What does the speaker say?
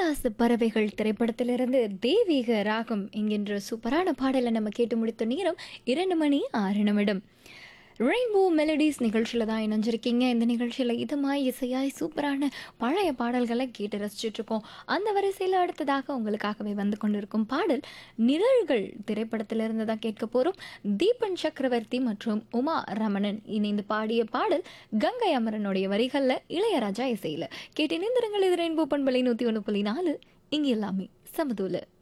ஆகாச பறவைகள் திரைப்படத்திலிருந்து தெய்வீக ராகம் என்கின்ற சூப்பரான பாடலை நம்ம கேட்டு முடித்த நேரம் இரண்டு மணி ஆறு நிமிடம் ரெயின்போ மெலடிஸ் நிகழ்ச்சியில் தான் இணைஞ்சிருக்கீங்க இந்த நிகழ்ச்சியில் இதமாய் இசையாய் சூப்பரான பழைய பாடல்களை கேட்டு ரசிச்சுட்டு இருக்கோம் அந்த வரிசையில் அடுத்ததாக உங்களுக்காகவே வந்து கொண்டிருக்கும் பாடல் நிழல்கள் திரைப்படத்திலிருந்து தான் கேட்க போகிறோம் தீபன் சக்கரவர்த்தி மற்றும் உமா ரமணன் இணைந்து பாடிய பாடல் கங்கை அமரனுடைய வரிகளில் இளையராஜா இசையில் கேட்டு இணைந்திருங்கள் இது ரெயின்போ பண்பலை நூற்றி ஒன்று புள்ளி நாலு இங்கே எல்லாமே சமதூல